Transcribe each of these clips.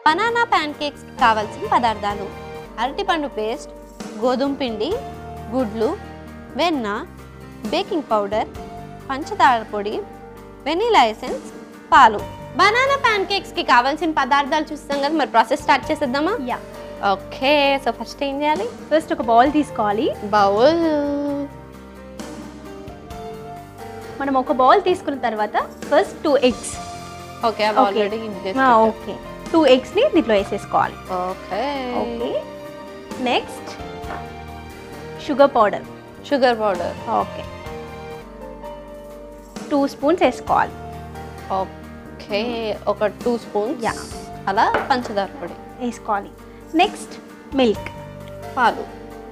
Banana ప్యాన్ కేక్స్కి కావాల్సిన పదార్థాలు అరటిపండు పేస్ట్ గోధుమ పిండి గుడ్లు వెన్న బేకింగ్ పౌడర్ పంచదార పొడి వెనీలా ఎసెన్స్ పాలు బనానా ప్యాన్ కేక్స్కి కావాల్సిన పదార్థాలు చూస్తాం కదా మరి ప్రాసెస్ స్టార్ట్ చేసేద్దామా యా ఓకే సో ఫస్ట్ ఏం చేయాలి ఫస్ట్ ఒక బౌల్ తీసుకోవాలి బౌల్ మనం ఒక బౌల్ తీసుకున్న తర్వాత first two eggs okay Okay. Already okay two ఎగ్స్ని దీంట్లో వేసేసుకోవాలి okay okay next sugar powder sugar powder okay two spoons వేసుకోవాలి ఓకే ఒక టూ స్పూన్స్ Yeah. అలా పంచదార పొడి వేసుకోవాలి నెక్స్ట్ మిల్క్ పాలు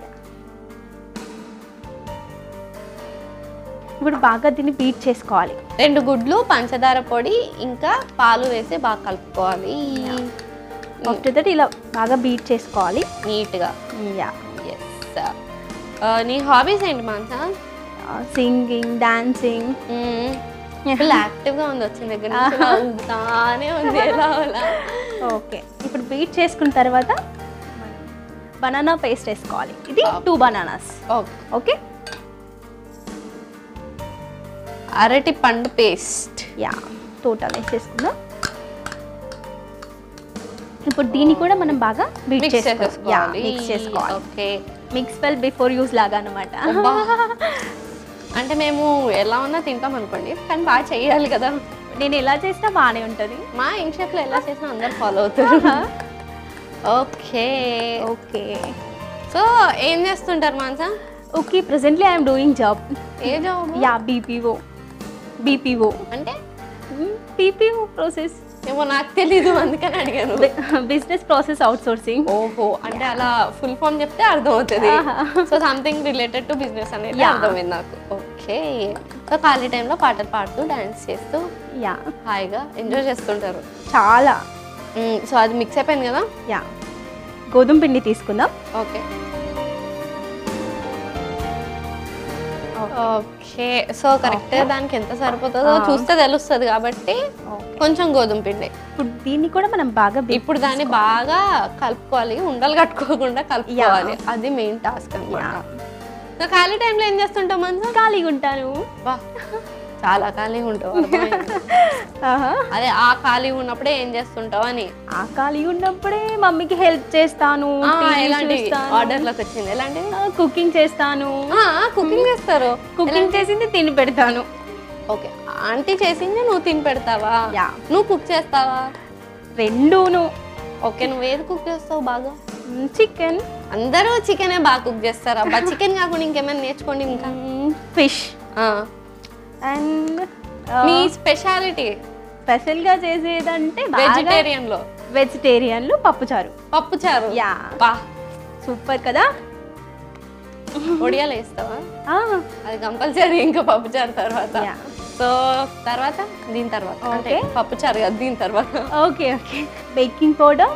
ఇప్పుడు బాగా దీన్ని బీట్ చేసుకోవాలి రెండు గుడ్లు పంచదార పొడి ఇంకా పాలు వేసి బాగా కలుపుకోవాలి ఆఫ్టర్ దట్ ఇలా బాగా బీట్ చేసుకోవాలి నీట్గా యా ఎస్ నీ హాబీస్ ఏంటి మాన్సా సింగింగ్ డాన్సింగ్ ఫుల్ యాక్టివ్గా ఉంది వచ్చిన దగ్గర నుంచి ఇలా ఊగుతానే ఉంది ఎలా అలా ఓకే ఇప్పుడు బీట్ చేసుకున్న తర్వాత బనానా పేస్ట్ వేసుకోవాలి ఇది టూ బనానాస్ ఓకే ఓకే అరటి పండు పేస్ట్ యా టోటల్ వేసేసుకుందాం ఇప్పుడు దీన్ని కూడా మనం బాగా బీట్ మిక్స్ చేసుకోవాలి యా చేసేసుకోవాలి మిక్స్ చేసుకోవాలి okay mix well before use లాగా అనమాట అబ్బా. అంటే మేము ఎలా ఉన్నా తింటాం అనుకోండి కానీ బాగా చెయ్యాలి కదా నేను ఎలా చేసినా బాగానే ఉంటుంది మా ఇంట్లో ఎలా చేసినా అందరు ఫాలో అవుతారు ఓకే ఓకే సో ఏం చేస్తుంటారు Mansa okay presently I'm doing job ఏ జాబ్ యా బీపీఓ బీపీఓ అంటే బీపీఓ ప్రాసెస్ ఏమో నాకు తెలీదు అందుకని అడిగాను బిజినెస్ ప్రాసెస్ అవుట్ సోర్సింగ్ ఓహో అంటే అలా ఫుల్ ఫామ్ చెప్తే అర్థమవుతుంది ఆహా. So something related to business అనేది Yeah. అర్థమైంది నాకు ఓకే సో ఖాళీ టైంలో పాటలు పాడుతూ డాన్స్ చేస్తూ యా హాయిగా ఎంజాయ్ చేస్తుంటారు చాలా సో అది మిక్స్ అయిపోయింది కదా యా గోధుమ పిండి తీసుకుందాం ఓకే ఓకే సో కరెక్ట్ దానికి ఎంత సరిపోతుందో ఆ. చూస్తే తెలుస్తుంది కాబట్టి కొంచెం గోధుమ పిండి ఇప్పుడు దీన్ని కూడా మనం బాగా beat ఇప్పుడు దాన్ని బాగా కలుపుకోవాలి ఉండలు కట్టుకోకుండా కలుపుకోవాలి అది మెయిన్ టాస్క్ అనమాట సో ఖాళీ టైంలో ఏం చేస్తుంటాం మనం ఖాళీగా ఉంటాను బా చాలా ఖాళీగా ఉంటావు అర్థమైంది. ఆహా. అదే ఆ ఖాళీ ఉన్నప్పుడే ఏం చేస్తుంటావు అని ఆ ఖాళీగా ఉన్నప్పుడే మమ్మీకి హెల్ప్ చేస్తాను ఆ, ఎలాంటి ఆర్డర్ ఆర్డర్లోకి వచ్చింది ఎలాంటి కుకింగ్ చేస్తాను కుకింగ్ చేస్తారు కుకింగ్ చేసింది తిని పెడతాను ఓకే ఆంటీ చేసింది నువ్వు తిని పెడతావా యా నువ్వు కుక్ చేస్తావా రెండును ఓకే నువ్వు ఏది కుక్ చేస్తావు బాగా చికెన్ అందరూ చికెనే బాగా కుక్ చేస్తారు అబ్బా చికెన్ కాకుండా ఇంకేమైనా నేర్చుకోండి ఇంకా ఫిష్ ఆ, అండ్ మీ స్పెషాలిటీ స్పెషల్గా చేసేదంటే వెజిటేరియన్ లో వెజిటేరియన్లు పప్పుచారు పప్పు చారు యా బా సూపర్ కదా ఒడియాలు వేస్తావా ఆ, అది కంపల్సరీ ఇంకా పప్పు చారు తర్వాత Yeah. సో తర్వాత దీని తర్వాత అంటే Okay. పప్పు చారు కదా దీని తర్వాత okay okay baking powder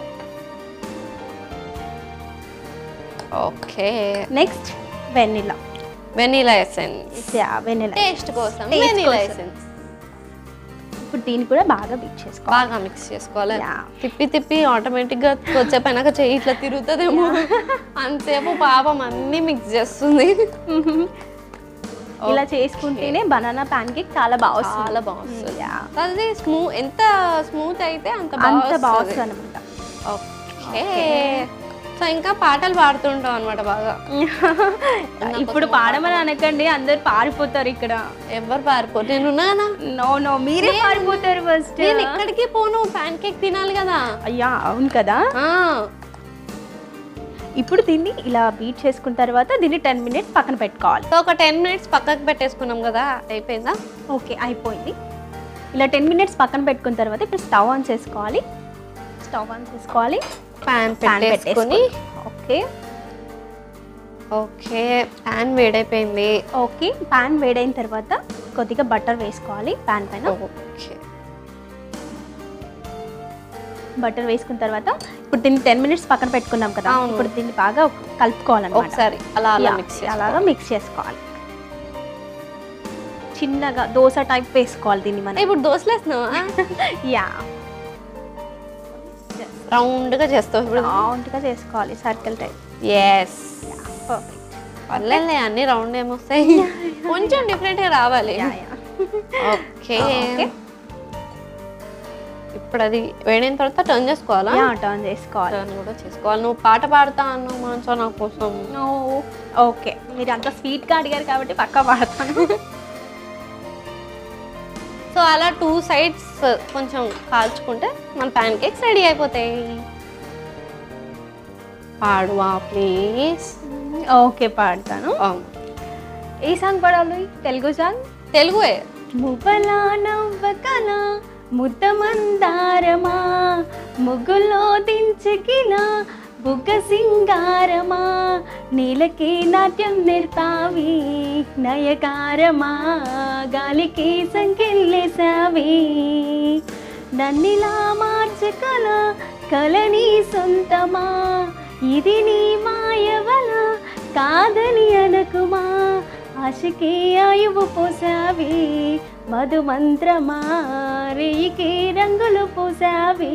okay next vanilla vanilla essence yeah vanilla taste కోసం Taste వెనీలా కోసం. ఎసెన్స్ ఇప్పుడు దీన్ని కూడా బాగా బీట్ చేసుకోవాలి బాగా మిక్స్ చేసుకోవాలి Yeah. తిప్పి తిప్పి ఆటోమేటిక్ గా వచ్చేపోయినాక చెయ్యి ఇట్లా తిరుగుతుందేమో అంతసేపు పాపం అన్ని మిక్స్ చేస్తుంది ఇలా చేసుకుంటేనే బనానా ప్యాన్ కేక్ చాలా బాగా వస్తుంది చాలా బాగుంది యా అది స్మూత్ ఎంత స్మూత్ అయితే అంత అంత బాగా బాగా వస్తుంది అనమాట ఓకే సో ఇంకా పాటలు పాడుతుంటాం అనమాట బాగా ఇప్పుడు పాడమని అనకండి అందరు పారిపోతారు ఇక్కడ ఎవరు పారిపోరు నేను ఉన్నానా నో నో మీరే పారిపోతారు ఫస్ట్ నేను ఎక్కడికి పోను ప్యాన్ కేక్ తినాలి కదా అయ్యా అవును కదా ఆ, ఇప్పుడు దీన్ని ఇలా బీట్ చేసుకున్న తర్వాత దీన్ని టెన్ మినిట్స్ పక్కన పెట్టుకోవాలి సో ఒక టెన్ మినిట్స్ పక్కకు పెట్టేసుకున్నాం కదా అయిపోయిందా ఓకే అయిపోయింది ఇలా టెన్ మినిట్స్ పక్కన పెట్టుకున్న తర్వాత ఇప్పుడు స్టవ్ ఆన్ చేసుకోవాలి స్టవ్ ఆన్ చేసుకోవాలి ప్యాన్ ప్యాన్ పెట్టేసుకొని పెట్టేసుకొని ఓకే ఓకే ప్యాన్ వేడైపోయింది ఓకే ప్యాన్ వేడైన తర్వాత కొద్దిగా బటర్ వేసుకోవాలి ప్యాన్ పైన ఓకే బటర్ వేసుకున్న తర్వాత ఇప్పుడు దీన్ని టెన్ మినిట్స్ పక్కన పెట్టుకున్నాం కదా అవును. ఇప్పుడు దీన్ని బాగా కలుపుకోవాలన్నమాట ఒకసారి అలా అలా యా, మిక్స్ అలాగా మిక్స్ చేసుకోవాలి చిన్నగా దోశ టైప్ వేసుకోవాలి దీన్ని మనం ఇప్పుడు దోశలు వేస్తున్నావా యా రౌండ్గా చేస్తావు ఇప్పుడు రౌండ్గా చేసుకోవాలి సర్కిల్ టైప్ ఎస్ పర్ఫెక్ట్ పర్లేదులే అన్ని రౌండ్ ఏమొస్తాయి కొంచెం డిఫరెంట్గా రావాలి యా యా ఓకే ఓకే. ఇప్పుడు అది వేడిన తర్వాత టర్న్ చేసుకోవాలా యా టర్న్ చేసుకోవాలి టర్న్ కూడా చేసుకోవాలి నువ్వు పాట పాడుతా అన్నావు మంచో నా కోసం ఓకే మీరు అంత స్వీట్గా అడిగారు కాబట్టి పక్కా పాడతాను సో అలా టూ సైడ్స్ కొంచెం కాల్చుకుంటే మన ప్యాన్ కేక్స్ రెడీ అయిపోతాయి పాడువా ప్లీజ్ ఓకే పాడతాను ఏ సాంగ్ పాడాలి తెలుగు సాంగ్ తెలుగుయే మువ్వలా నవ్వకల ముద్ద మందారమా ముగ్గులో దించకిల బుగ్గ సింగారమా నీలకి నాట్యం నేర్పావి నయకారమా గాలికి సంకెళ్ళేసావి నన్నిలా మార్చకల కలని సొంతమా ఇది నీ మాయవల కాదని అనకుమా ఆశకి ఆయువు పోసావి మధు మంత్రమా రేయికి రంగులు పోసావి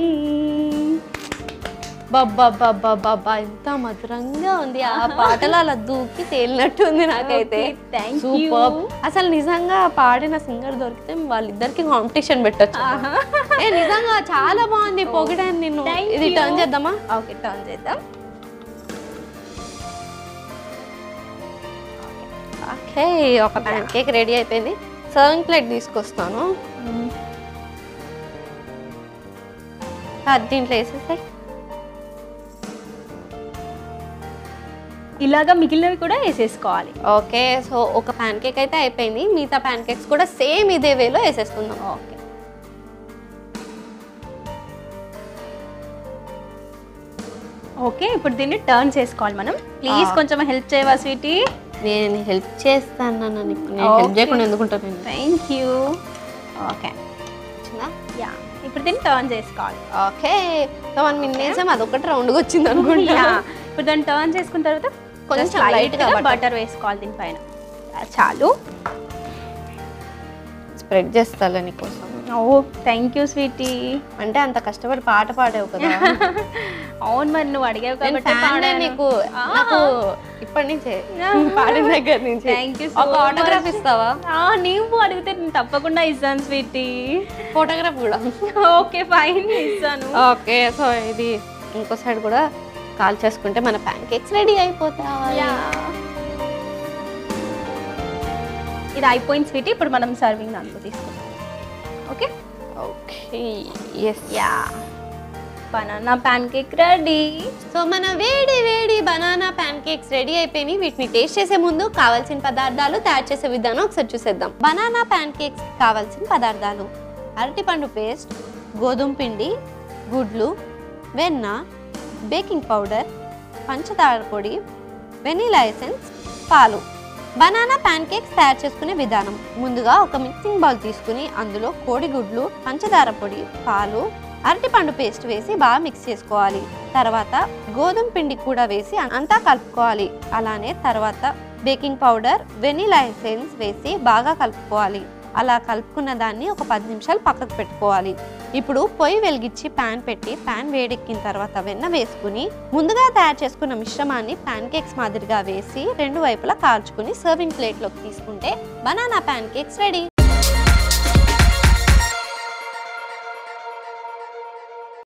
బాబా ఎంత మధురంగా ఉంది ఆ పాటలో అలా దూకి తేలినట్టు ఉంది నాకైతే Okay, thank Superb. you. అసలు నిజంగా పాడిన సింగర్ దొరికితే వాళ్ళిద్దరికి కాంపిటీషన్ పెట్టొచ్చు ఏ నిజంగా చాలా బాగుంది పొగిడాను నిన్ను Thank ఇది you. టర్న్ చేద్దామా ఓకే టర్న్ చేద్దాం ఓకే ఒక ప్యాన్ కేక్ రెడీ అయిపోయింది సర్వింగ్ ప్లేట్ తీసుకొస్తాను అది దీంట్లో వేసేసాయి ఇలాగా మిగిలినవి కూడా వేసేసుకోవాలి ఓకే సో ఒక ప్యాన్ కేక్ అయితే అయిపోయింది మిగతా ప్యాన్ కేక్స్ కూడా సేమ్ ఇదే వేలో వేసేసుకుందాం ఓకే ఓకే ఇప్పుడు దీన్ని టర్న్ చేసుకోవాలి మనం ప్లీజ్ Ah. కొంచెం హెల్ప్ చేయవా స్వీటీ నేను హెల్ప్ చేస్తాను నన్ను నేను హెల్ప్ Okay. చేయకుండా ఎందుకుంటాను థ్యాంక్ యూ ఓకే యా ఇప్పుడు దీన్ని టర్న్ చేసుకోవాలి ఓకే సో మనం మిన్నేసాం అదొకటి రౌండ్గా వచ్చింది అనుకుంటా యా ఇప్పుడు దాన్ని టర్న్ చేసుకున్న తర్వాత కొంచెం కొంచెం light లైట్ గా గా butter. బటర్ వేసుకోవాలి దీనిపైన Yeah, చాలు స్ప్రెడ్ చేస్తాను నీకోసం ఓ థ్యాంక్ యూ స్వీటీ అంటే అంత కష్టపడి పాట పాడావు కదా అవును మరి నువ్వు అడిగావు నేను కాబట్టి fan నే పాడాను. నీకు Ah. నాకు ఇప్పటి నుంచే Ah. పాడిన దగ్గర నుంచి Thank you so ఒక ఆటోగ్రాఫ్ much. ఇస్తావా ఆ, నీవు అడిగితే నేను తప్పకుండా ఇస్తాను స్వీటీ ఫోటోగ్రాఫ్ కూడా ఓకే ఫైన్ ఇస్తాను ఓకే సో ఇది ఇంకో సైడ్ కూడా కాల్ చేసుకుంటే మన ప్యాన్ కేక్స్ రెడీ అయిపోతాయి యా ఇది అయిపోయింది స్వీటీ ఇప్పుడు మనం సర్వింగ్ దాంట్లో తీసుకుంటాం okay okay yes yeah banana pancake ready so మన వేడి వేడి బనానా ప్యాన్ కేక్స్ రెడీ అయిపోయినాయి వీటిని టేస్ట్ చేసే ముందు కావాల్సిన పదార్థాలు తయారు చేసే విధానం ఒకసారి చూసేద్దాం బనానా ప్యాన్ కేక్స్ కావాల్సిన పదార్థాలు అరటిపండు పేస్ట్ గోధుమ పిండి గుడ్లు వెన్న బేకింగ్ పౌడర్ పంచదార పొడి వెనీలా ఎసెన్స్ పాలు బనానా ప్యాన్ కేక్స్ తయారు చేసుకునే విధానం ముందుగా ఒక మిక్సింగ్ బౌల్ తీసుకుని అందులో కోడిగుడ్లు పంచదార పొడి పాలు అరటిపండు పేస్ట్ వేసి బాగా మిక్స్ చేసుకోవాలి తర్వాత గోధుమ పిండి కూడా వేసి అంతా కలుపుకోవాలి అలానే తర్వాత బేకింగ్ పౌడర్ వెనిలా ఎసెన్స్ వేసి బాగా కలుపుకోవాలి అలా కలుపుకున్న దాన్ని ఒక పది నిమిషాలు పక్కకు పెట్టుకోవాలి ఇప్పుడు పొయ్యి వెలిగించి ప్యాన్ పెట్టి ప్యాన్ వేడెక్కిన తర్వాత వెన్న వేసుకుని ముందుగా తయారు చేసుకున్న మిశ్రమాన్ని ప్యాన్ కేక్స్ మాదిరిగా వేసి రెండు వైపులా కాల్చుకుని సర్వింగ్ ప్లేట్లోకి తీసుకుంటే బనానా ప్యాన్ కేక్స్ రెడీ